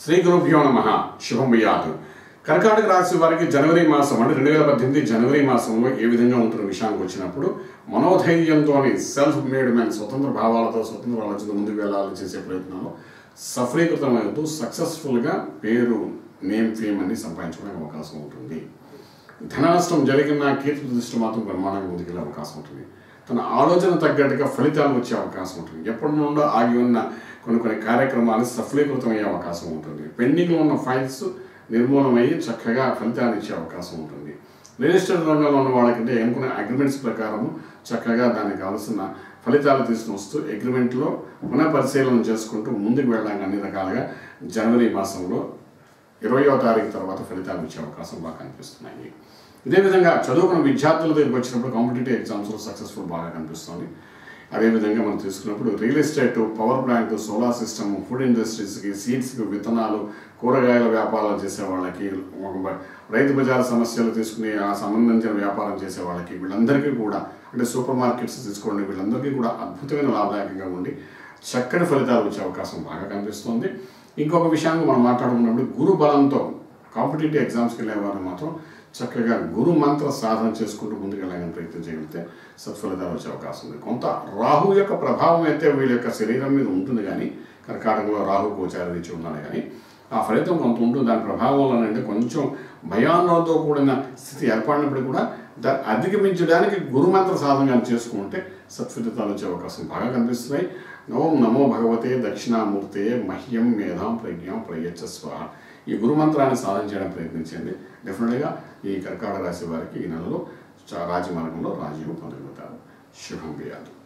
శ్రీ గురుభ్యో నమ శుభం వియాతు కర్కాటక రాశి వారికి జనవరి మాసం అంటే రెండు వేల పద్దెనిమిది జనవరి మాసంలో ఏ విధంగా ఉంటున్న విషయానికి వచ్చినప్పుడు మనోధైర్యంతో సెల్ఫ్ మేడ్ మ్యాన్ స్వతంత్ర భావాలతో స్వతంత్ర ఆలోచన ముందుకు వెళ్ళాలని చేసే ప్రయత్నంలో సఫలీకృతమవుతూ సక్సెస్ఫుల్గా పేరు నేమ్ ఫేమ్ అని సంపాదించుకోవడానికి అవకాశం ఉంటుంది ధన నష్టం జరిగిన కీర్తి ప్రతిష్ట మాత్రం బ్రహ్మాండంగా ముందుకెళ్ళే అవకాశం ఉంటుంది తన ఆలోచన తగ్గట్టుగా ఫలితాలు వచ్చే అవకాశం ఉంటుంది ఎప్పటి నుండో ఆగి ఉన్న కొన్ని కొన్ని కార్యక్రమాలు సఫలీకృతం అయ్యే అవకాశం ఉంటుంది పెండింగ్లో ఉన్న ఫైల్స్ నిర్మూలమయ్యి చక్కగా ఫలితాలు ఇచ్చే అవకాశం ఉంటుంది రియల్ ఎస్టేట్ రంగంలో ఉన్న వాళ్ళకంటే ఎన్నుకునే అగ్రిమెంట్స్ ప్రకారము చక్కగా దానికి కావాల్సిన ఫలితాలు తీసుకుని వస్తూ అగ్రిమెంట్లో పునఃపరిశీలన చేసుకుంటూ ముందుకు వెళ్ళడానికి అన్ని రకాలుగా జనవరి మాసంలో ఇరవయో తారీఖు తర్వాత ఫలితాలు వచ్చే అవకాశం బాగా కనిపిస్తున్నాయి ఇదే విధంగా చదువుకున్న విద్యార్థుల దగ్గరికి వచ్చినప్పుడు కాంపిటేటివ్ ఎగ్జామ్స్లో సక్సెస్ఫుల్ బాగా కనిపిస్తుంది అదేవిధంగా మనం తీసుకున్నప్పుడు real estate power plant solar system food ఇండస్ట్రీస్కి సీడ్స్కి విత్తనాలు కూరగాయల వ్యాపారాలు చేసే వాళ్ళకి ఒక బ- రైతు బజార్ సమస్యలు తీసుకుని ఆ సంబంధించిన వ్యాపారం చేసే వాళ్ళకి వీళ్ళందరికీ కూడా అంటే సూపర్ మార్కెట్స్ తీసుకోండి వీళ్ళందరికీ కూడా అద్భుతమైన లాభదాయకంగా ఉండి చక్కటి ఫలితాలు వచ్చే అవకాశం బాగా కనిపిస్తుంది ఇంకొక విషయాన్ని మనం మాట్లాడుకున్నప్పుడు గురు బలంతో కాంపిటేటివ్ ఎగ్జామ్స్కి వెళ్ళే వారు మాత్రం చక్కగా గురు మంత్ర సాధన చేసుకుంటూ ముందుకెళ్ళాలని ప్రయత్నం చేయగలిగితే సత్ఫలితాలు వచ్చే అవకాశం ఉంది కొంత రాహు యొక్క ప్రభావం అయితే వీళ్ళ యొక్క శరీరం మీద ఉంటుంది కానీ కర్కాటకంలో రాహు గోచారం ఇచ్చి ఉన్నాడు కానీ ఆ ఫలితం కొంత ఉంటుంది దాని ప్రభావం అంటే కొంచెం భయాన్నతో కూడిన స్థితి ఏర్పడినప్పుడు కూడా దాన్ని అధిగమించడానికి గురుమంత్ర సాధన చేసుకుంటే సత్ఫలితాలు వచ్చే అవకాశం బాగా కనిపిస్తున్నాయి ఓం నమో భగవతే దక్షిణామూర్తే మహ్యం మేధాం ప్రజ్ఞాం ప్రయచ్చస్వ ఈ గురుమంత్రాన్ని సాధన చేయడం ప్రయత్నించండి డెఫినెట్గా ఈ కర్కాటక రాశి వారికి ఈ నెలలో చా- రాజమార్గంలో రాజీవ్ పొందగలుగుతారు శుభం వ్యాధు